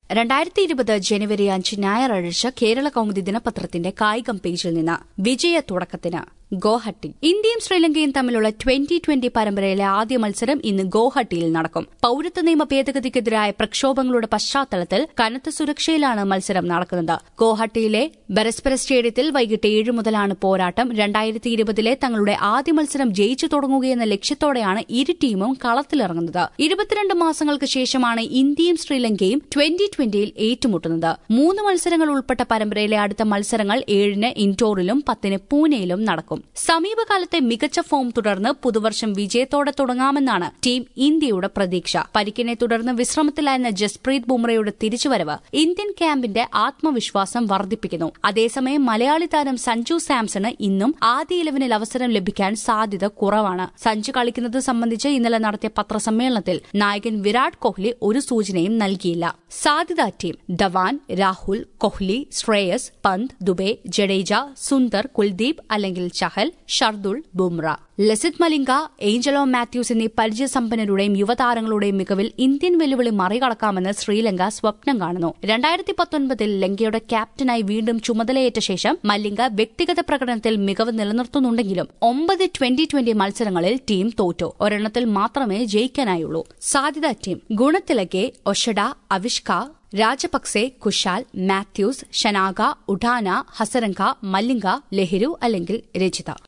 രണ്ടായിരത്തി ഇരുപത് ജനുവരി അഞ്ച് ഞായറാഴ്ച കേരള കൌമുദി ദിനപത്രത്തിന്റെ കായികം പേജിൽ നിന്ന് വിജയ തുടക്കത്തിന് ഗോഹട്ടി ഇന്ത്യയും ശ്രീലങ്കയും തമ്മിലുള്ള ട്വന്റി ട്വന്റി പരമ്പരയിലെ ആദ്യ മത്സരം ഇന്ന് ഗോഹട്ടിയിൽ നടക്കും പൌരത്വ നിയമ ഭേദഗതിക്കെതിരായ പ്രക്ഷോഭങ്ങളുടെ പശ്ചാത്തലത്തിൽ കനത്ത സുരക്ഷയിലാണ് മത്സരം നടക്കുന്നത് ഗോഹട്ടിയിലെ ബരസ്പര സ്റ്റേഡിയത്തിൽ വൈകിട്ട് ഏഴ് മുതലാണ് പോരാട്ടം രണ്ടായിരത്തി ഇരുപതിലെ തങ്ങളുടെ ആദ്യ മത്സരം ജയിച്ചു തുടങ്ങുകയെന്ന ലക്ഷ്യത്തോടെയാണ് ഇരു ടീമും കളത്തിലിറങ്ങുന്നത് ഇരുപത്തിരണ്ട് മാസങ്ങൾക്ക് ശേഷമാണ് ഇന്ത്യയും ശ്രീലങ്കയും ട്വന്റി ട്വന്റിയിൽ ഏറ്റുമുട്ടുന്നത് മൂന്ന് മത്സരങ്ങൾ ഉൾപ്പെട്ട പരമ്പരയിലെ അടുത്ത മത്സരങ്ങൾ ഏഴിന് ഇൻഡോറിലും പത്തിന് പൂനെയിലും നടക്കും സമീപകാലത്തെ മികച്ച ഫോം തുടർന്ന് പുതുവർഷം വിജയത്തോടെ തുടങ്ങാമെന്നാണ് ടീം ഇന്ത്യയുടെ പ്രതീക്ഷ പരിക്കിനെ തുടർന്ന് വിശ്രമത്തിലായിരുന്ന ജസ്പ്രീത് ബുംറയുടെ തിരിച്ചുവരവ് ഇന്ത്യൻ ക്യാമ്പിന്റെ ആത്മവിശ്വാസം വർദ്ധിപ്പിക്കുന്നു അതേസമയം മലയാളി താരം സഞ്ജു സാംസണ് ഇന്നും ആദ്യ ഇലവനിൽ അവസരം ലഭിക്കാൻ സാധ്യത കുറവാണ് സഞ്ജു കളിക്കുന്നത് സംബന്ധിച്ച് ഇന്നലെ നടത്തിയ പത്രസമ്മേളനത്തിൽ നായകൻ വിരാട് കോഹ്ലി ഒരു സൂചനയും നൽകിയില്ല സാധ്യതാ ടീം ധവാൻ രാഹുൽ കോഹ്ലി ശ്രേയസ് പന്ത് ദുബെ ജഡേജ സുന്ദർ കുൽദീപ് അല്ലെങ്കിൽ ചഹൽ ഷർദുൾ ബുംറ ലസിത് മലിംഗ ഏഞ്ചലോ മാത്യൂസ് എന്നീ പരിചയസമ്പന്നരുടെയും യുവതാരങ്ങളുടെയും മികവിൽ ഇന്ത്യൻ വെല്ലുവിളി മറികടക്കാമെന്ന് ശ്രീലങ്ക സ്വപ്നം കാണുന്നു രണ്ടായിരത്തി പത്തൊൻപതിൽ ലങ്കയുടെ ക്യാപ്റ്റനായി വീണ്ടും ചുമതലയേറ്റ ശേഷം മല്ലിംഗ വ്യക്തിഗത പ്രകടനത്തിൽ മികവ് നിലനിർത്തുന്നുണ്ടെങ്കിലും ഒമ്പത് ട്വന്റി ട്വന്റി മത്സരങ്ങളിൽ ടീം തോറ്റു ഒരെണ്ണത്തിൽ മാത്രമേ ജയിക്കാനായുള്ളൂ സാധ്യതാ ടീം ഗുണത്തിലകെ ഒഷഡ അവിഷ്ക രാജപക്സെ കുശാൽ മാത്യൂസ് ഷനാഗ ഉഡാന ഹസരംഗ മല്ലിംഗ ലെഹിരു അല്ലെങ്കിൽ രജിത